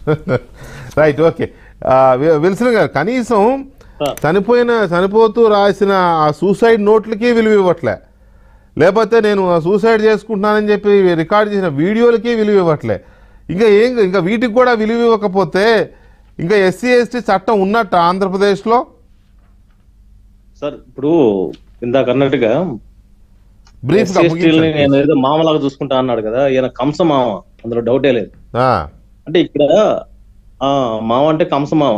Right okay ఆ, వి- Wilson గారు కనీసం సార్. చనిపోయిన చనిపోతూ రాసిన ఆ సూసైడ్ నోట్లకి విలువ ఇవ్వట్లే లేకపోతే నేను ఆ సూసైడ్ చేసుకుంటున్నానని చెప్పి రికార్డ్ చేసిన వీడియోలకి విలువ ఇవ్వట్లే ఇంకా ఏం ఇంకా వీటికి కూడా విలువ ఇవ్వకపోతే ఇంకా ఎస్సీ ఎస్టీ చట్టం ఉన్నట్ట ఆంధ్రప్రదేశ్లో సార్ ఇప్పుడు ఇందాక అన్నట్టుగా బ్రీఫ్ గా SC లని నేను ముగించండి. ఏదో మామలాగా చూసుకుంటా అన్నాడు కదా ఈయన కంస మామ అందులో డౌటే లేదు ఆ, అంటే ఇక్కడ ఆ మామ అంటే కంస మామ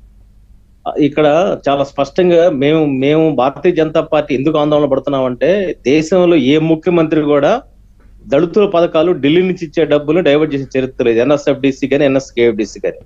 ఆ, ఇక్కడ చాలా స్పష్టంగా మేము మేము భారతీయ జనతా పార్టీ ఎందుకు ఆందోళన పడుతున్నామంటే దేశంలో ఏ ముఖ్యమంత్రి కూడా దళితుల పథకాలు ఢిల్లీ నుంచి ఇచ్చే డబ్బులు డైవర్ట్ చేసే చరిత్ర లేదు ఎన్ఎస్ఎఫ్డిసి కానీ ఎన్ఎస్కేఎఫ్డిసి కానీ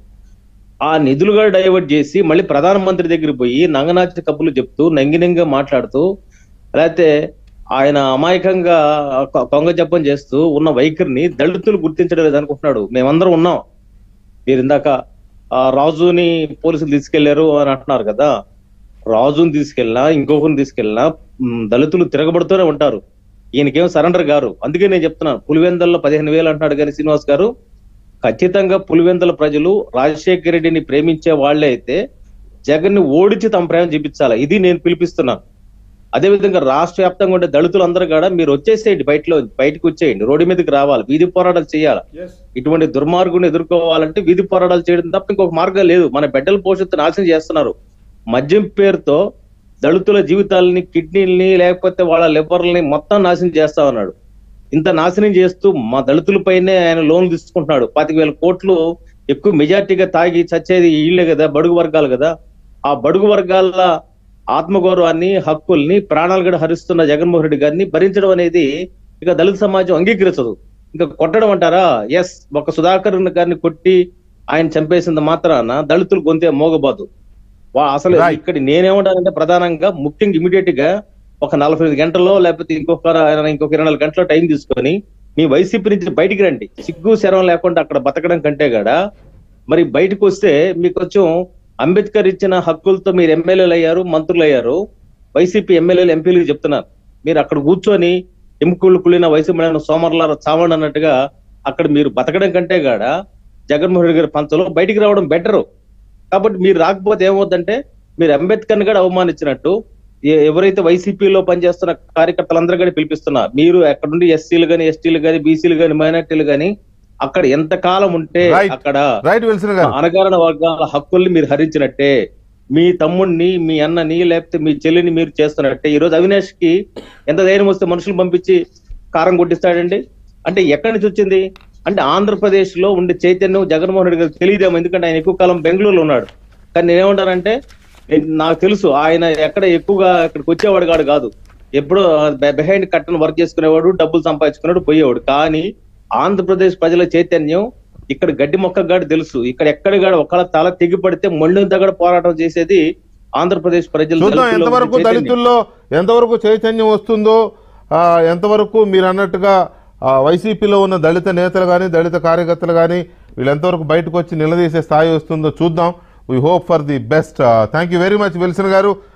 ఆ నిధులు కూడా డైవర్ట్ చేసి మళ్ళీ ప్రధానమంత్రి దగ్గర పోయి నంగనాచి కబుర్లు చెప్తూ నంగినంగా మాట్లాడుతూ లేకపోతే ఆయన అమాయకంగా కొ- కొంగ జపం చేస్తూ ఉన్న వైఖరిని దళితులు గుర్తించడం లేదు అనుకుంటున్నాడు మేమందరం ఉన్నాం మీరు ఇందాక ఆ రాజుని పోలీసులు తీసుకెళ్లారు అని అంటున్నారు కదా రాజుని తీసుకెళ్ళినా ఇంకొకరిని తీసుకెళ్ళినా మ్, దళితులు తిరగబడుతూనే ఉంటారు ఈయనకేం సరెండర్ గారు అందుకే నేను చెప్తున్నాను పులివెందల్లో పదిహేను వేలు అంటున్నాడు కానీ శ్రీనివాస్ గారు ఖచ్చితంగా పులివెందుల ప్రజలు రాజశేఖర రెడ్డిని ప్రేమించే వాళ్ళే అయితే జగన్ ని ఓడించి తమ ప్రేమ చూపించాలి ఇది నేను పిలిపిస్తున్నాను అదే విధంగా రాష్ట్ర వ్యాప్తంగా ఉండే దళితులందరూ కూడా మీరు వచ్చేసేయండి బయటలో బయటకు వచ్చేయండి రోడ్డు మీదకి రావాలి వీధి పోరాటాలు చేయాలి ఇటువంటి దుర్మార్గుని ఎదుర్కోవాలంటే వీధి పోరాటాలు చేయడం తప్ప ఇంకొక మార్గం లేదు మన బిడ్డల భవిష్యత్తు నాశనం చేస్తున్నారు మద్యం పేరుతో దళితుల జీవితాలని కిడ్నీలని లేకపోతే వాళ్ళ లివర్లని మొత్తం నాశనం చేస్తా ఉన్నాడు ఇంత నాశనం చేస్తూ మా దళితుల పైనే ఆయన లోన్లు తీసుకుంటున్నాడు పాతిక వేల కోట్లు ఎక్కువ మెజార్టీగా తాగి చచ్చేది వీళ్ళే కదా బడుగు వర్గాలు కదా ఆ బడుగు వర్గాల ఆత్మగౌరవాన్ని హక్కుల్ని ప్రాణాలు కూడా హరిస్తున్న జగన్మోహన్ రెడ్డి గారిని భరించడం అనేది ఇక దళిత సమాజం అంగీకరించదు ఇంకా కొట్టడం అంటారా ఎస్ ఒక సుధాకర్ గారిని కొట్టి ఆయన చంపేసింది మాత్రాన దళితులు గొంతే మోగబాదు వా- అసలు Right. ఇక్కడ నేనేమంటానంటే ప్రధానంగా ముఖ్యంగా ఇమీడియట్ గా ఒక నలభై ఐదు గంటల్లో లేకపోతే ఇంకొక ఇంకొక ఇరవై నాలుగు గంటల టైం తీసుకొని మీ వైసీపీ నుంచి బయటికి రండి సిగ్గు శరం లేకుండా అక్కడ బతకడం కంటే కూడా మరి బయటకు వస్తే మీకు కొంచెం అంబేద్కర్ ఇచ్చిన హక్కులతో మీరు ఎమ్మెల్యేలు అయ్యారు మంత్రులు అయ్యారు వైసీపీ ఎమ్మెల్యేలు ఎంపీలకు చెప్తున్నారు మీరు అక్కడ కూర్చొని ఎముకలు కుళ్ళిన వయసు మళ్ళీ సోమర్లార చావండి అన్నట్టుగా అక్కడ మీరు బతకడం కంటే గాడ జగన్మోహన్ రెడ్డి గారి పంచలో బయటికి రావడం బెటరు కాబట్టి మీరు రాకపోతే ఏమవుతుందంటే మీరు అంబేద్కర్ ని కూడా అవమానించినట్టు ఏ- ఎవరైతే వైసీపీలో పనిచేస్తున్న కార్యకర్తలందరూ కూడా పిలిపిస్తున్నారు మీరు ఎక్కడ నుండి ఎస్సీలు గాని ఎస్టీలు గాని బీసీలు గాని మైనార్టీలు గాని అక్కడ ఎంత కాలం ఉంటే Right. అక్కడ రైట్ విల్సన్ గారు అనగారణ వర్గాల హక్కుల్ని మీరు హరించినట్టే మీ తమ్ముడిని మీ అన్నని లేకపోతే మీ చెల్లిని మీరు చేస్తున్నట్టే ఈ రోజు అవినాష్ కి ఎంత ధైర్యం వస్తే మనుషులు పంపించి కారం కొట్టిస్తాడండి అంటే ఎక్కడి నుంచి వచ్చింది అంటే ఆంధ్రప్రదేశ్ లో ఉండే చైతన్యం జగన్మోహన్ రెడ్డి గారికి తెలియదేమో ఎందుకంటే ఆయన ఎక్కువ కాలం బెంగళూరులో ఉన్నాడు కానీ నేనేమంటానంటే నేను- నాకు తెలుసు ఆయన ఎక్కడ ఎక్కువగా ఇక్కడికి వచ్చేవాడు కాడు కాదు ఎప్పుడో బిహైండ్ కట్టను వర్క్ చేసుకునేవాడు డబ్బులు సంపాదించుకునేవాడు పోయేవాడు కానీ ఆంధ్రప్రదేశ్ ప్రజల చైతన్యం ఇక్కడ గడ్డి మొక్క గాడు తెలుసు ఇక్కడ ఎక్కడ గాడు ఒకళ్ళ తల తెగి పడితే మళ్ళీ కూడా పోరాటం చేసేది ఆంధ్రప్రదేశ్ ప్రజలు చూద్దాం దళితుల్లో ఎంతవరకు ఉండే చైతన్యం. దళితుల్లో ఎంతవరకు చైతన్యం వస్తుందో ఆ, ఎంతవరకు మీరు అన్నట్టుగా ఆ, వైసీపీలో ఉన్న దళిత నేతలు కానీ దళిత కార్యకర్తలు కానీ వీళ్ళు ఎంతవరకు బయటకు వచ్చి నిలదీసే స్థాయి వస్తుందో చూద్దాం we hope for the best thank you very much Wilson గారు